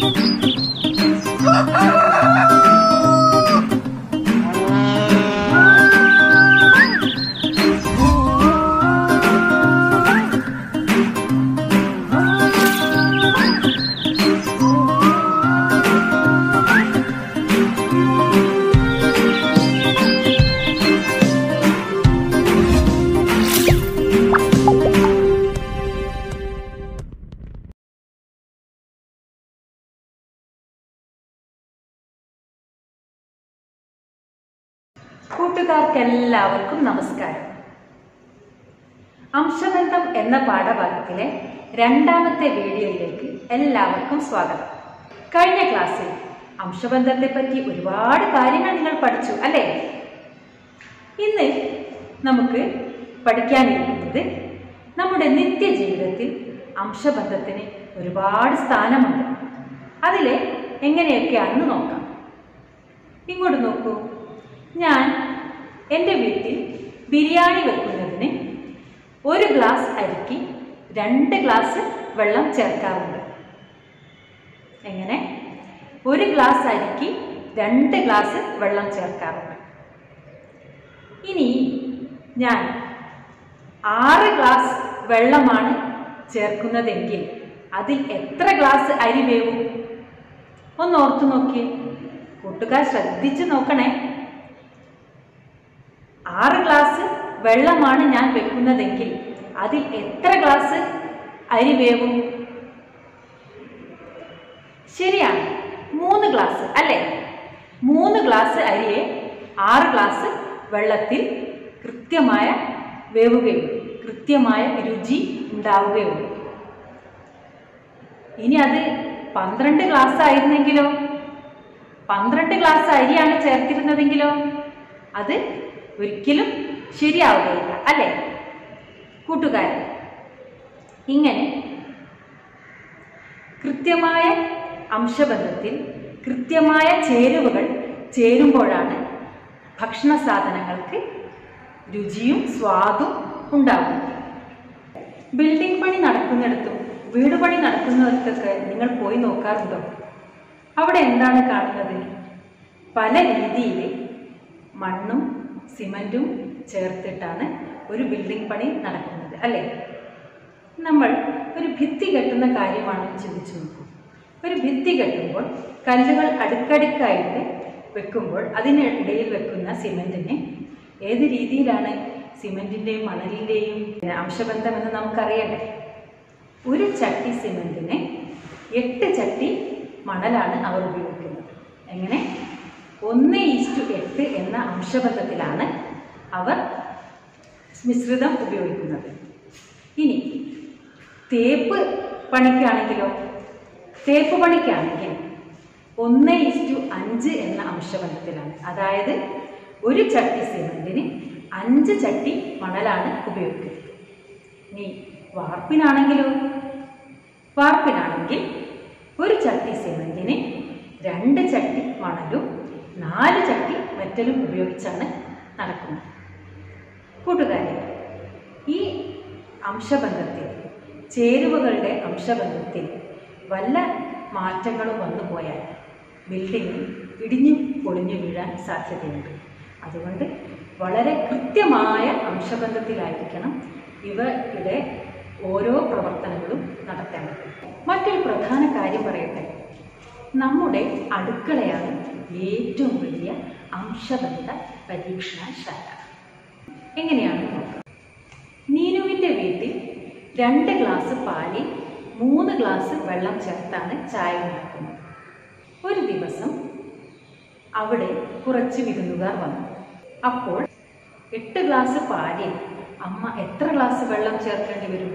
കൂട്ടുകാർക്കെല്ലാവർക്കും നമസ്കാരം അംശബന്ധം എന്ന പാഠഭാഗത്തിലെ രണ്ടാമത്തെ വീഡിയോയിലേക്ക് എല്ലാവർക്കും സ്വാഗതം കഴിഞ്ഞ ക്ലാസ്സിൽ അംശബന്ധത്തെ പറ്റി ഒരുപാട് കാര്യങ്ങൾ നിങ്ങൾ പഠിച്ചു അല്ലേ ഇന്ന് നമുക്ക് പഠിക്കാനിരിക്കുന്നത് നമ്മുടെ നിത്യജീവിതത്തിൽ അംശബന്ധത്തിന് ഒരുപാട് സ്ഥാനമുണ്ട് അതിലെ എങ്ങനെയൊക്കെയാണെന്ന് നോക്കാം ഇങ്ങോട്ട് നോക്കൂ ഞാൻ എൻ്റെ വീട്ടിൽ ബിരിയാണി വെക്കുന്നതിന് ഒരു ഗ്ലാസ് അരിക്ക് രണ്ട് ഗ്ലാസ് വെള്ളം ചേർക്കാറുണ്ട് എങ്ങനെ ഒരു ഗ്ലാസ് അരിക്ക് രണ്ട് ഗ്ലാസ് വെള്ളം ചേർക്കാറുണ്ട് ഇനി ഞാൻ ആറ് ഗ്ലാസ് വെള്ളമാണ് ചേർക്കുന്നതെങ്കിൽ അതിൽ എത്ര ഗ്ലാസ് അരി വേവും ഒന്ന് ഓർത്തു നോക്കിയേ കൂട്ടുകാർ ശ്രദ്ധിച്ച് നോക്കണേ ആറ് ഗ്ലാസ് വെള്ളമാണ് ഞാൻ വെക്കുന്നതെങ്കിൽ അതിൽ എത്ര ഗ്ലാസ് അരി വേവും ശരിയാണ് മൂന്ന് ഗ്ലാസ് അല്ലേ മൂന്ന് ഗ്ലാസ് അരിയെ ആറ് ഗ്ലാസ് വെള്ളത്തിൽ കൃത്യമായ വേവുകയുള്ളൂ കൃത്യമായ രുചി ഉണ്ടാവുകയുള്ളൂ ഇനി അത് പന്ത്രണ്ട് ഗ്ലാസ് ആയിരുന്നെങ്കിലോ പന്ത്രണ്ട് ഗ്ലാസ് അരിയാണ് ചേർത്തിരുന്നതെങ്കിലോ അത് ഒരിക്കലും ശരിയാവുകയില്ല അല്ലേ കൂട്ടുകാരൻ ഇങ്ങനെ കൃത്യമായ അംശബന്ധത്തിൽ കൃത്യമായ ചേരുവകൾ ചേരുമ്പോഴാണ് ഭക്ഷണ സാധനങ്ങൾക്ക് രുചിയും സ്വാദും ഉണ്ടാകുന്നത് ബിൽഡിംഗ് പണി നടക്കുന്നിടത്തും വീട് പണി നടക്കുന്നിടത്തൊക്കെ നിങ്ങൾ പോയി നോക്കാറുണ്ടോ അവിടെ എന്താണ് കാണുന്നത് പല രീതിയിൽ മണ്ണും സിമൻറ്റും ചേർത്തിട്ടാണ് ഒരു ബിൽഡിംഗ് പണി നടക്കുന്നത് അല്ലേ നമ്മൾ ഒരു ഭിത്തി കെട്ടുന്ന കാര്യമാണെന്ന് ചിന്തിച്ചു നോക്കൂ ഒരു ഭിത്തി കെട്ടുമ്പോൾ കല്ലുകൾ അടുക്കടുക്കായിട്ട് വെക്കുമ്പോൾ അതിനിടയിൽ വെക്കുന്ന സിമൻറ്റിനെ ഏത് രീതിയിലാണ് സിമൻറ്റിൻ്റെയും മണലിൻ്റെയും അംശബന്ധം എന്ന് നമുക്കറിയണ്ടേ ഒരു ചട്ടി സിമൻറ്റിന് എട്ട് ചട്ടി മണലാണ് അവർ ഉപയോഗിക്കുന്നത് എങ്ങനെ ഒന്ന് ഈസ്റ്റു എട്ട് എന്ന അംശബന്ധത്തിലാണ് അവർ മിശ്രിതം ഉപയോഗിക്കുന്നത് ഇനി തേപ്പ് പണിക്കാണെങ്കിലോ തേപ്പ് പണിക്കാണെങ്കിൽ ഒന്ന് ഈസ്റ്റു അഞ്ച് എന്ന അംശബന്ധത്തിലാണ് അതായത് ഒരു ചട്ടി സിമൻറ്റിന് അഞ്ച് ചട്ടി മണലാണ് ഉപയോഗിക്കുന്നത് ഇനി വാർപ്പിനാണെങ്കിലോ വാർപ്പിനാണെങ്കിൽ ഒരു ചട്ടി സിമൻറ്റിന് രണ്ട് ചട്ടി മണലും നാല് ചട്ടി മെറ്റലും ഉപയോഗിച്ചാണ് നടക്കുന്നത് കൂട്ടുകാരെ ഈ അംശബന്ധത്തിൽ ചേരുവകളുടെ അംശബന്ധത്തിൽ വല്ല മാറ്റങ്ങളും വന്നു പോയാൽ ബിൽഡിംഗ് ഇടിഞ്ഞു പൊളിഞ്ഞു വീഴാൻ സാധ്യതയുണ്ട് അതുകൊണ്ട് വളരെ കൃത്യമായ അംശബന്ധത്തിലായിരിക്കണം ഇവയുടെ ഓരോ പ്രവർത്തനങ്ങളും നടത്തേണ്ടത് മറ്റൊരു പ്രധാന കാര്യം പറയട്ടെ നമ്മുടെ അടുക്കളയാണ് ഏറ്റവും വലിയ അംശബന്ധ പരീക്ഷണശാല എങ്ങനെയാണെന്ന് നോക്കാം നീനുവിൻ്റെ വീട്ടിൽ രണ്ട് ഗ്ലാസ് പാലിൽ മൂന്ന് ഗ്ലാസ് വെള്ളം ചേർത്താണ് ചായ ഉണ്ടാക്കുന്നത് ഒരു ദിവസം അവിടെ കുറച്ച് വിരുന്നുകാർ വന്നു അപ്പോൾ എട്ട് ഗ്ലാസ് പാലിൽ അമ്മ എത്ര ഗ്ലാസ് വെള്ളം ചേർക്കേണ്ടി വരും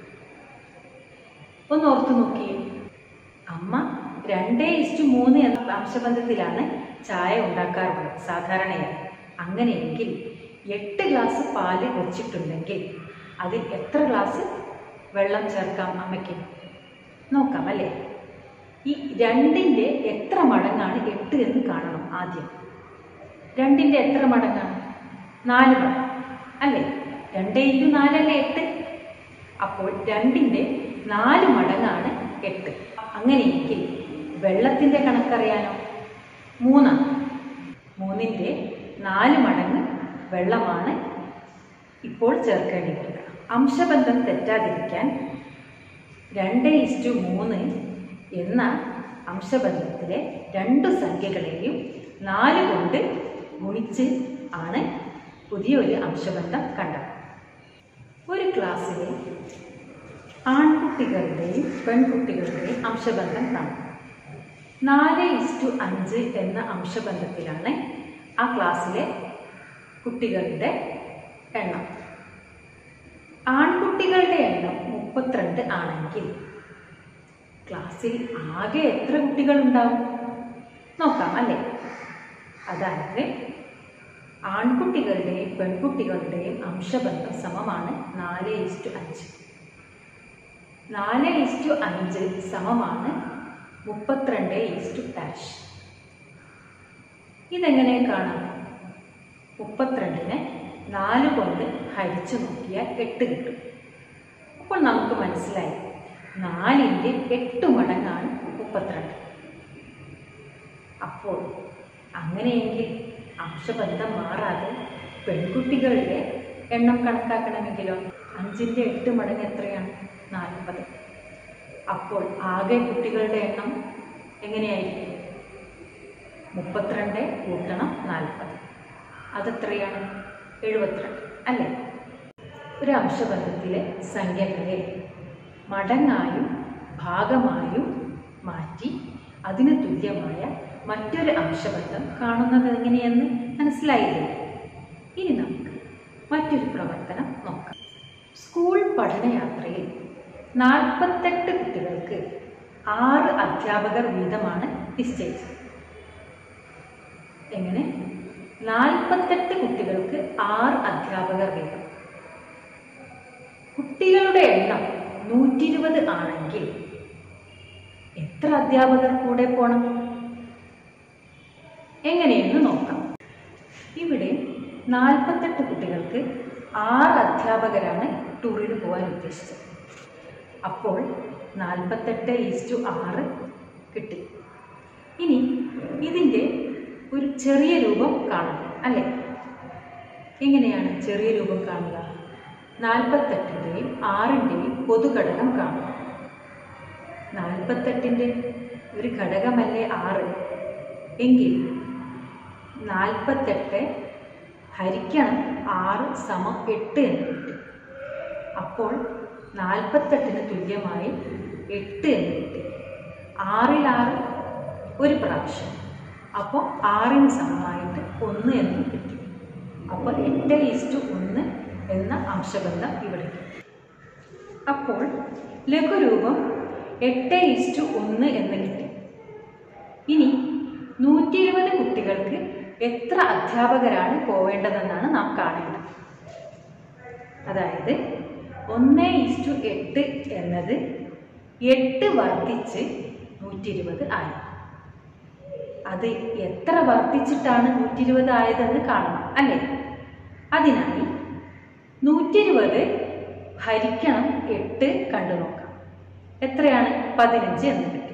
ഒന്ന് ഓർത്തു നോക്കിയേ അമ്മ രണ്ടേ ഇസ്റ്റു മൂന്ന് എന്ന അംശബന്ധത്തിലാണ് ചായ ഉണ്ടാക്കാറുള്ളത് സാധാരണയായി അങ്ങനെയെങ്കിൽ എട്ട് ഗ്ലാസ് പാല് വെച്ചിട്ടുണ്ടെങ്കിൽ അതിൽ എത്ര ഗ്ലാസ് വെള്ളം ചേർക്കാം അമ്മയ്ക്ക് നോക്കാം അല്ലേ ഈ രണ്ടിൻ്റെ എത്ര മടങ്ങാണ് എട്ട് എന്ന് കാണണം ആദ്യം രണ്ടിൻ്റെ എത്ര മടങ്ങാണ് നാല് മടങ്ങ് അല്ലേ രണ്ട് ഇൻറ്റു നാലല്ലേ എട്ട് അപ്പോൾ രണ്ടിൻ്റെ നാല് മടങ്ങാണ് എട്ട് അങ്ങനെയെങ്കിൽ വെള്ളത്തിൻ്റെ കണക്കറിയാനോ മൂന്നാണ് മൂന്നിൻ്റെ നാല് മടങ്ങ് വെള്ളമാണ് ഇപ്പോൾ ചേർക്കേണ്ടി വരിക അംശബന്ധം തെറ്റാതിരിക്കാൻ രണ്ട് ഇസ്റ്റു മൂന്ന് എന്ന അംശബന്ധത്തിലെ രണ്ടു സംഖ്യകളെയും നാല് കൊണ്ട് ഗുണിച്ച് ആണ് പുതിയൊരു അംശബന്ധം കണ്ടത് ഒരു ക്ലാസ്സിലെ ആൺകുട്ടികളുടെയും പെൺകുട്ടികളുടെയും അംശബന്ധം കാണും നാല് ഇസ്റ്റു അഞ്ച് എന്ന അംശബന്ധത്തിലാണ് ആ ക്ലാസ്സിലെ കുട്ടികളുടെ എണ്ണം ആൺകുട്ടികളുടെ എണ്ണം മുപ്പത്തിരണ്ട് ആണെങ്കിൽ ക്ലാസ്സിൽ ആകെ എത്ര കുട്ടികൾ ഉണ്ടാവും നോക്കാം അല്ലേ അതായത് ആൺകുട്ടികളുടെയും പെൺകുട്ടികളുടെയും അംശബന്ധം സമമാണ് നാല് ഇസ്റ്റു അഞ്ച് നാല് ഇസ്റ്റു അഞ്ച് സമമാണ് മുപ്പത്തിരണ്ട് ഈസ്റ്റു ഡാഷ് ഇതെങ്ങനെ കാണാം മുപ്പത്തിരണ്ടിനെ നാല് കൊണ്ട് ഹരിച്ചു നോക്കിയാൽ എട്ട് കിട്ടും അപ്പോൾ നമുക്ക് മനസ്സിലായി നാലിൻ്റെ എട്ട് മടങ്ങാണ് മുപ്പത്തിരണ്ട് അപ്പോൾ അങ്ങനെയെങ്കിൽ അംശബന്ധം മാറാതെ പെൺകുട്ടികളുടെ എണ്ണം കണക്കാക്കണമെങ്കിലോ അഞ്ചിൻ്റെ എട്ട് മടങ്ങ് എത്രയാണ് നാൽപ്പത് അപ്പോൾ ആകെ കുട്ടികളുടെ എണ്ണം എങ്ങനെയായിരിക്കും മുപ്പത്തിരണ്ട് കൂട്ടണം നാൽപ്പത് അതെത്രയാണ് എഴുപത്തിരണ്ട് അല്ലേ ഒരു അംശബന്ധത്തിലെ സംഖ്യകളെ മടങ്ങായും ഭാഗമായും മാറ്റി അതിന് തുല്യമായ മറ്റൊരു അംശബന്ധം കാണുന്നത് എങ്ങനെയെന്ന് മനസ്സിലായില്ലേ ഇനി നമുക്ക് മറ്റൊരു പ്രവർത്തനം നോക്കാം സ്കൂൾ പഠനയാത്രയിൽ നാൽപ്പത്തെട്ട് കുട്ടികൾക്ക് ആറ് അധ്യാപകർ വീതമാണ് നിശ്ചയിച്ചത് എങ്ങനെ നാൽപ്പത്തെട്ട് കുട്ടികൾക്ക് ആറ് അധ്യാപകർ വീതം കുട്ടികളുടെ എണ്ണം നൂറ്റി ഇരുപത് ആണെങ്കിൽ എത്ര അധ്യാപകർ കൂടെ പോണം എങ്ങനെയെന്ന് നോക്കാം ഇവിടെ നാൽപ്പത്തെട്ട് കുട്ടികൾക്ക് ആറ് അധ്യാപകരാണ് ടൂറിന് പോകാൻ ഉദ്ദേശിച്ചത് അപ്പോൾ നാൽപ്പത്തെട്ട് ഈസ്റ്റു ആറ് കിട്ടി ഇനി ഇതിൻ്റെ ഒരു ചെറിയ രൂപം കാണണം അല്ലേ എങ്ങനെയാണ് ചെറിയ രൂപം കാണുക നാൽപ്പത്തെട്ടിൻ്റെയും ആറിൻ്റെയും പൊതുഘടകം കാണും നാൽപ്പത്തെട്ടിൻ്റെ ഒരു ഘടകമല്ലേ ആറ് എങ്കിൽ നാൽപ്പത്തെട്ട് ഹരിക്കണം ആറ് സമം എട്ട് എന്ന് കിട്ടും അപ്പോൾ നാൽപ്പത്തെട്ടിന് തുല്യമായി എട്ട് എന്ന് കിട്ടി ആറിൽ ആറ് ഒരു പ്രാവശ്യം അപ്പോൾ ആറിന് സമമായിട്ട് ഒന്ന് എന്ന് കിട്ടി അപ്പോൾ എട്ട് ഈസ്റ്റു ഒന്ന് എന്ന അംശബന്ധം ഇവിടെ കിട്ടി അപ്പോൾ ലഘുരൂപം എട്ട് ഈസ്റ്റു ഒന്ന് എന്ന് കിട്ടി ഇനി നൂറ്റി ഇരുപത് കുട്ടികൾക്ക് എത്ര അധ്യാപകരാണ് പോവേണ്ടതെന്നാണ് നാം കാണേണ്ടത് അതായത് ഒന്ന് ഈസ്റ്റു എട്ട് എന്നത് എട്ട് വർദ്ധിച്ച് നൂറ്റി ഇരുപത് ആയി അത് എത്ര വർദ്ധിച്ചിട്ടാണ് നൂറ്റി ഇരുപത് ആയതെന്ന് കാണണം അല്ലേ അതിനായി നൂറ്റി ഇരുപത് ഹരിക്കണം എട്ട് കണ്ടു നോക്കാം എത്രയാണ് പതിനഞ്ച് എന്ന് കിട്ടി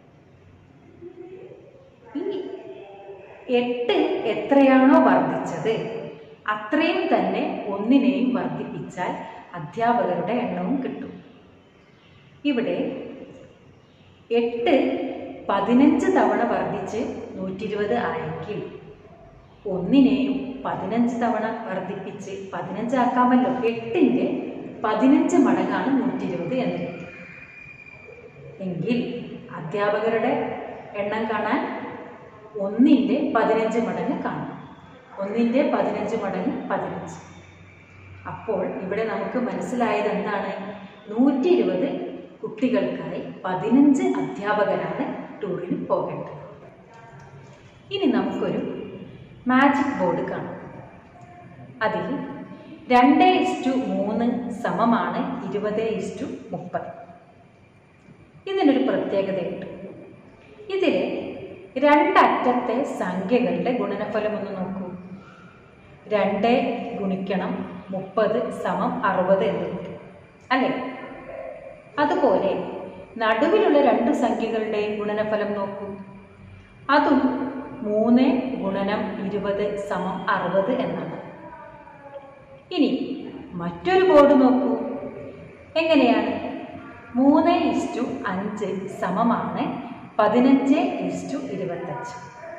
ഇനി എട്ട് എത്രയാണോ വർദ്ധിച്ചത് അത്രയും തന്നെ ഒന്നിനെയും വർദ്ധിപ്പിച്ചാൽ അധ്യാപകരുടെ എണ്ണവും കിട്ടും ഇവിടെ എട്ട് പതിനഞ്ച് തവണ വർദ്ധിച്ച് നൂറ്റി ഇരുപത് ആയെങ്കിൽ ഒന്നിനെയും പതിനഞ്ച് തവണ വർദ്ധിപ്പിച്ച് പതിനഞ്ചാക്കാമല്ലോ എട്ടിൻ്റെ പതിനഞ്ച് മടങ്ങാണ് നൂറ്റി ഇരുപത് എന്ന് കിട്ടി എങ്കിൽ അധ്യാപകരുടെ എണ്ണം കാണാൻ ഒന്നിൻ്റെ പതിനഞ്ച് മടങ്ങ് കാണാം ഒന്നിൻ്റെ പതിനഞ്ച് മടങ്ങ് പതിനഞ്ച് അപ്പോൾ ഇവിടെ നമുക്ക് മനസ്സിലായത് എന്താണ് നൂറ്റി ഇരുപത് കുട്ടികൾക്കായി പതിനഞ്ച് അധ്യാപകരാണ് ടൂറിന് പോകേണ്ടത് ഇനി നമുക്കൊരു മാജിക് ബോർഡ് കാണാം അതിൽ രണ്ട് ഇസ്റ്റു മൂന്ന് സമമാണ് ഇരുപത് ഇസ്റ്റു മുപ്പത് ഇതിനൊരു പ്രത്യേകതയുണ്ട് ഇതിൽ രണ്ടറ്റത്തെ സംഖ്യകളുടെ ഗുണനഫലം ഒന്ന് നോക്കൂ രണ്ട് ഗുണിക്കണം മുപ്പത് സമം അറുപത് എന്ന് കിട്ടും അല്ലേ അതുപോലെ നടുവിലുള്ള രണ്ട് സംഖ്യകളുടെ ഗുണനഫലം നോക്കൂ അതും മൂന്ന് ഗുണനം ഇരുപത് സമം അറുപത് എന്നാണ് ഇനി മറ്റൊരു ബോർഡ് നോക്കൂ എങ്ങനെയാണ് മൂന്ന് ഇസ്റ്റു അഞ്ച് സമമാണ് പതിനഞ്ച് ഇസ്റ്റു ഇരുപത്തഞ്ച്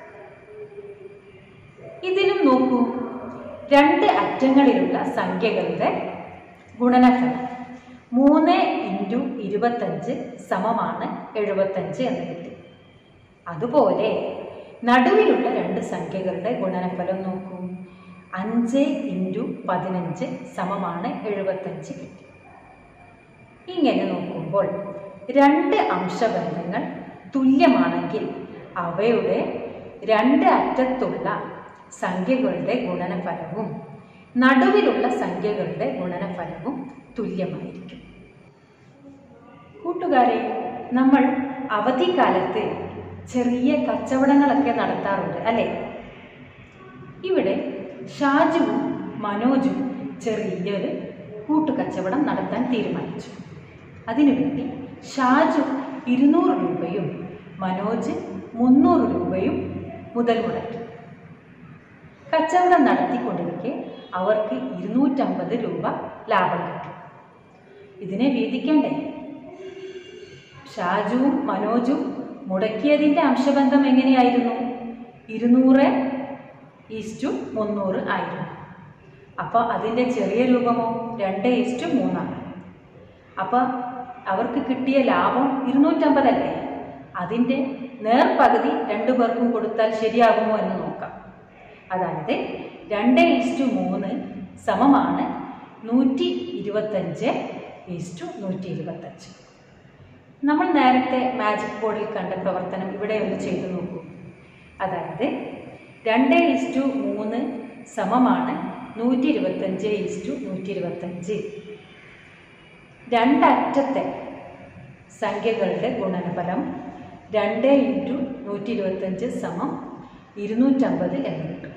ഇതിലും നോക്കൂ രണ്ട് അറ്റങ്ങളിലുള്ള സംഖ്യകളുടെ ഗുണനഫലം മൂന്ന് ഇൻറ്റു ഇരുപത്തഞ്ച് സമമാണ് എഴുപത്തഞ്ച് എന്ന് കിട്ടി അതുപോലെ നടുവിലുള്ള രണ്ട് സംഖ്യകളുടെ ഗുണനഫലം നോക്കൂ അഞ്ച് ഇൻറ്റു പതിനഞ്ച് സമമാണ് എഴുപത്തഞ്ച് കിട്ടി ഇങ്ങനെ നോക്കുമ്പോൾ രണ്ട് അംശബന്ധങ്ങൾ തുല്യമാണെങ്കിൽ അവയുടെ രണ്ട് അറ്റത്തുള്ള സംഖ്യകളുടെ ഗുണനഫലവും നടുവിലുള്ള സംഖ്യകളുടെ ഗുണനഫലവും തുല്യമായിരിക്കും കൂട്ടുകാരെ നമ്മൾ അവധിക്കാലത്ത് ചെറിയ കച്ചവടങ്ങളൊക്കെ നടത്താറുണ്ട് അല്ലേ ഇവിടെ ഷാജുവും മനോജും ചെറിയൊരു കൂട്ടുകച്ചവടം നടത്താൻ തീരുമാനിച്ചു അതിനുവേണ്ടി ഷാജു ഇരുന്നൂറ് രൂപയും മനോജ് മുന്നൂറ് രൂപയും മുതൽ മുടക്കി കച്ചവടം നടത്തിക്കൊണ്ടിരിക്കെ അവർക്ക് ഇരുന്നൂറ്റമ്പത് രൂപ ലാഭം കിട്ടി ഇതിനെ വീതിക്കണ്ടേ ഷാജുവും മനോജും മുടക്കിയതിൻ്റെ അംശബന്ധം എങ്ങനെയായിരുന്നു ഇരുന്നൂറ് ഈസ്റ്റു മുന്നൂറ് ആയിരുന്നു അപ്പോൾ അതിൻ്റെ ചെറിയ രൂപമോ രണ്ട് ഈസ്റ്റു മൂന്നാണ് അപ്പോൾ അവർക്ക് കിട്ടിയ ലാഭം ഇരുന്നൂറ്റമ്പതല്ലേ അതിൻ്റെ നേർപകുതി രണ്ടു പേർക്കും കൊടുത്താൽ ശരിയാകുമോ എന്ന് നോക്കാം അതായത് രണ്ട് ഈസ്റ്റു മൂന്ന് സമമാണ് നൂറ്റി ഇരുപത്തഞ്ച് ഈസ്റ്റു നൂറ്റി ഇരുപത്തഞ്ച് നമ്മൾ നേരത്തെ മാജിക് ബോർഡിൽ കണ്ട പ്രവർത്തനം ഇവിടെ ഒന്ന് ചെയ്തു നോക്കൂ അതായത് രണ്ട് ഈസ്റ്റു മൂന്ന് സമമാണ് നൂറ്റി ഇരുപത്തഞ്ച് ഈസ്റ്റു നൂറ്റി ഇരുപത്തഞ്ച് രണ്ടറ്റത്തെ സംഖ്യകളുടെ ഗുണനഫലം രണ്ട് ഇൻറ്റു നൂറ്റി ഇരുപത്തഞ്ച് സമം ഇരുന്നൂറ്റമ്പത് എന്ന് കിട്ടും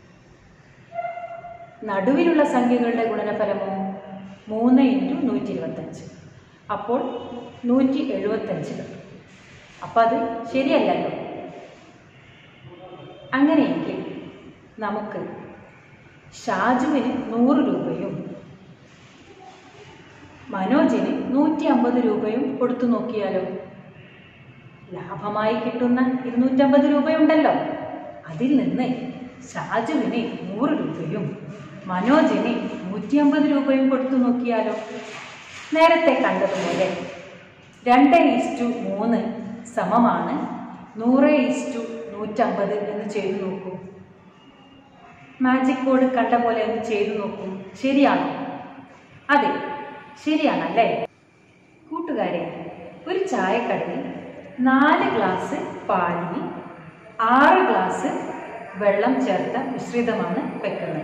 നടുവിലുള്ള സംഖ്യകളുടെ ഗുണനഫലമോ മൂന്ന് ഇൻറ്റു നൂറ്റി ഇരുപത്തഞ്ച് അപ്പോൾ നൂറ്റി എഴുപത്തഞ്ച് കിട്ടും അപ്പം അത് ശരിയല്ലല്ലോ അങ്ങനെയെങ്കിൽ നമുക്ക് ഷാജുവിന് നൂറ് രൂപയും മനോജിന് നൂറ്റി അമ്പത് രൂപയും കൊടുത്തു നോക്കിയാലോ ലാഭമായി കിട്ടുന്ന ഇരുന്നൂറ്റമ്പത് രൂപയുണ്ടല്ലോ അതിൽ നിന്ന് ഷാജുവിന് നൂറ് രൂപയും മനോജിന് നൂറ്റി അമ്പത് രൂപയും കൊടുത്തു നോക്കിയാലോ നേരത്തെ കണ്ടതുപോലെ രണ്ട് ഈസ്റ്റു മൂന്ന് സമമാണ് നൂറ് ഈസ്റ്റു നൂറ്റമ്പത് എന്ന് ചെയ്തു നോക്കൂ മാജിക് ബോർഡ് കണ്ട പോലെ ഒന്ന് ചെയ്തു നോക്കൂ ശരിയാണോ അതെ ശരിയാണല്ലേ കൂട്ടുകാരെ ഒരു ചായക്കടയിൽ നാല് ഗ്ലാസ് പാലിൽ ആറ് ഗ്ലാസ് വെള്ളം ചേർത്ത മിശ്രിതമാണ് വെക്കുന്നത്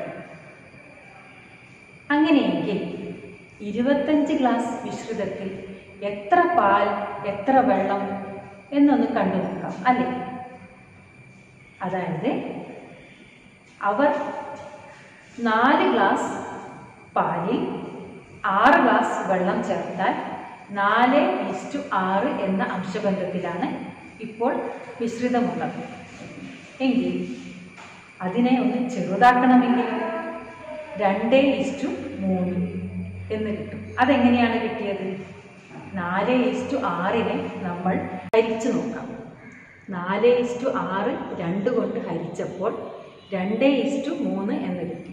അങ്ങനെയെങ്കിൽ ഇരുപത്തഞ്ച് ഗ്ലാസ് മിശ്രിതത്തിൽ എത്ര പാൽ എത്ര വെള്ളം എന്നൊന്ന് കണ്ടു നോക്കാം അല്ലേ അതായത് അവർ നാല് ഗ്ലാസ് പാലിൽ ആറ് ഗ്ലാസ് വെള്ളം ചേർത്താൽ നാല് ഇസ്റ്റു ആറ് എന്ന അംശബന്ധത്തിലാണ് ഇപ്പോൾ മിശ്രിതമുള്ളത് എങ്കിൽ അതിനെ ഒന്ന് ചെറുതാക്കണമെങ്കിൽ രണ്ട് ഇസ്റ്റു മൂന്ന് എന്ന് കിട്ടും അതെങ്ങനെയാണ് കിട്ടിയത് നാല് ഇസ്റ്റു ആറിനെ നമ്മൾ ഹരിച്ചു നോക്കാം നാല് ഇസ്റ്റു ആറ് രണ്ട് കൊണ്ട് ഹരിച്ചപ്പോൾ രണ്ട് ഇസ്റ്റു മൂന്ന് എന്ന് കിട്ടി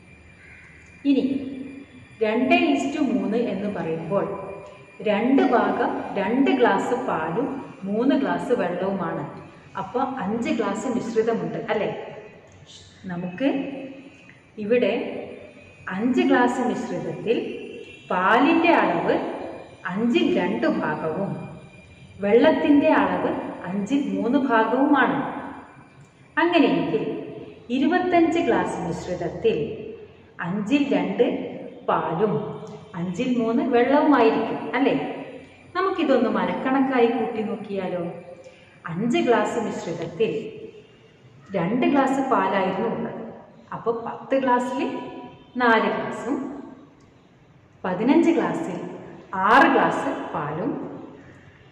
ഇനി രണ്ട് ഇസ്റ്റു മൂന്ന് എന്ന് പറയുമ്പോൾ രണ്ട് ഭാഗം രണ്ട് ഗ്ലാസ് പാലും മൂന്ന് ഗ്ലാസ് വെള്ളവുമാണ് അപ്പോൾ അഞ്ച് ഗ്ലാസ് മിശ്രിതമുണ്ട് അല്ലേ നമുക്ക് ഇവിടെ അഞ്ച് ഗ്ലാസ് മിശ്രിതത്തിൽ പാലിൻ്റെ അളവ് അഞ്ചിൽ രണ്ട് ഭാഗവും വെള്ളത്തിൻ്റെ അളവ് അഞ്ചിൽ മൂന്ന് ഭാഗവുമാണ് അങ്ങനെയെങ്കിൽ ഇരുപത്തഞ്ച് ഗ്ലാസ് മിശ്രിതത്തിൽ അഞ്ചിൽ രണ്ട് പാലും അഞ്ചിൽ മൂന്ന് വെള്ളവുമായിരിക്കും അല്ലേ നമുക്കിതൊന്ന് മനക്കണക്കായി കൂട്ടി നോക്കിയാലോ അഞ്ച് ഗ്ലാസ് മിശ്രിതത്തിൽ രണ്ട് ഗ്ലാസ് പാലായിരുന്നു ഉള്ളത് അപ്പോൾ പത്ത് ഗ്ലാസ്സിൽ നാല് ഗ്ലാസും പതിനഞ്ച് ഗ്ലാസ്സിൽ ആറ് ഗ്ലാസ് പാലും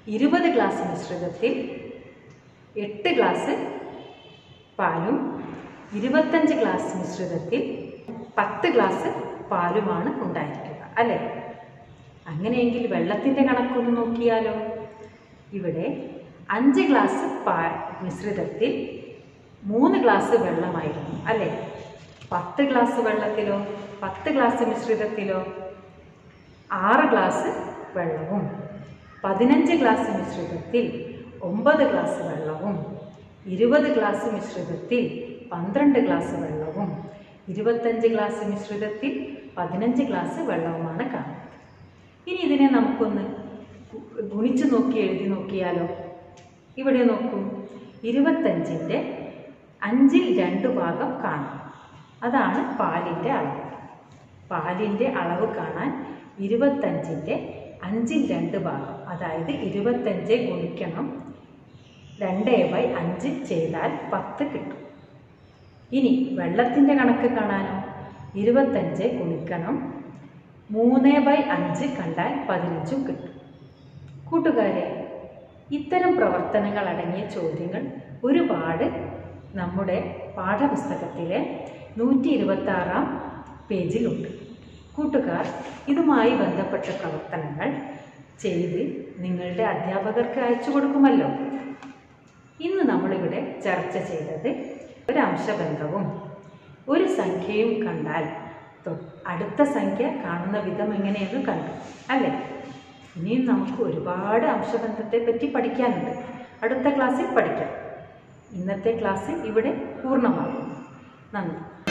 ഇരുപത് ഗ്ലാസ് മിശ്രിതത്തിൽ എട്ട് ഗ്ലാസ് പാലും ഇരുപത്തഞ്ച് ഗ്ലാസ് മിശ്രിതത്തിൽ പത്ത് ഗ്ലാസ് പാലുമാണ് ഉണ്ടായിരിക്കുക അല്ലേ അങ്ങനെയെങ്കിൽ വെള്ളത്തിൻ്റെ കണക്കൊന്ന് നോക്കിയാലോ ഇവിടെ അഞ്ച് ഗ്ലാസ് പാ മിശ്രിതത്തിൽ മൂന്ന് ഗ്ലാസ് വെള്ളമായിരുന്നു അല്ലേ പത്ത് ഗ്ലാസ് വെള്ളത്തിലോ പത്ത് ഗ്ലാസ് മിശ്രിതത്തിലോ ആറ് ഗ്ലാസ് വെള്ളവും പതിനഞ്ച് ഗ്ലാസ് മിശ്രിതത്തിൽ ഒമ്പത് ഗ്ലാസ് വെള്ളവും ഇരുപത് ഗ്ലാസ് മിശ്രിതത്തിൽ പന്ത്രണ്ട് ഗ്ലാസ് വെള്ളവും ഇരുപത്തഞ്ച് ഗ്ലാസ് മിശ്രിതത്തിൽ പതിനഞ്ച് ഗ്ലാസ് വെള്ളവുമാണ് കാണുന്നത് ഇനി ഇതിനെ നമുക്കൊന്ന് ഗു- ഗുണിച്ച് നോക്കി എഴുതി നോക്കിയാലോ ഇവിടെ നോക്കൂ ഇരുപത്തഞ്ചിൻ്റെ അഞ്ചിൽ രണ്ട് ഭാഗം കാണാം അതാണ് പാലിൻ്റെ അളവ് പാലിൻ്റെ അളവ് കാണാൻ ഇരുപത്തഞ്ചിൻ്റെ അഞ്ചിൽ രണ്ട് ഭാഗം അതായത് ഇരുപത്തഞ്ച് ഗുണിക്കണം രണ്ട് ബൈ അഞ്ച് ചെയ്താൽ പത്ത് കിട്ടും ഇനി വെള്ളത്തിൻ്റെ കണക്ക് കാണാനോ ഇരുപത്തഞ്ച് ഗുണിക്കണം മൂന്ന് ബൈ അഞ്ച് കണ്ടാൽ പതിനഞ്ചും കിട്ടും കൂട്ടുകാരെ ഇത്തരം പ്രവർത്തനങ്ങൾ അടങ്ങിയ ചോദ്യങ്ങൾ ഒരുപാട് നമ്മുടെ പാഠപുസ്തകത്തിലെ നൂറ്റി ഇരുപത്തി ആറാം പേജിലുണ്ട് കൂട്ടുകാർ ഇതുമായി ബന്ധപ്പെട്ട പ്രവർത്തനങ്ങൾ ചെയ്ത് നിങ്ങളുടെ അധ്യാപകർക്ക് അയച്ചു കൊടുക്കുമല്ലോ ഇന്ന് നമ്മളിവിടെ ചർച്ച ചെയ്തത് ഒരു അംശബന്ധവും ഒരു സംഖ്യയും കണ്ടാൽ തൊ- അടുത്ത സംഖ്യ കാണുന്ന വിധം എങ്ങനെയെന്ന് കണ്ടു അല്ലേ ഇനിയും നമുക്ക് ഒരുപാട് അംശബന്ധത്തെ പറ്റി പഠിക്കാനുണ്ട് അടുത്ത ക്ലാസ്സിൽ പഠിക്കാം ഇന്നത്തെ ക്ലാസ് ഇവിടെ പൂർണ്ണമാകുന്നു നന്ദി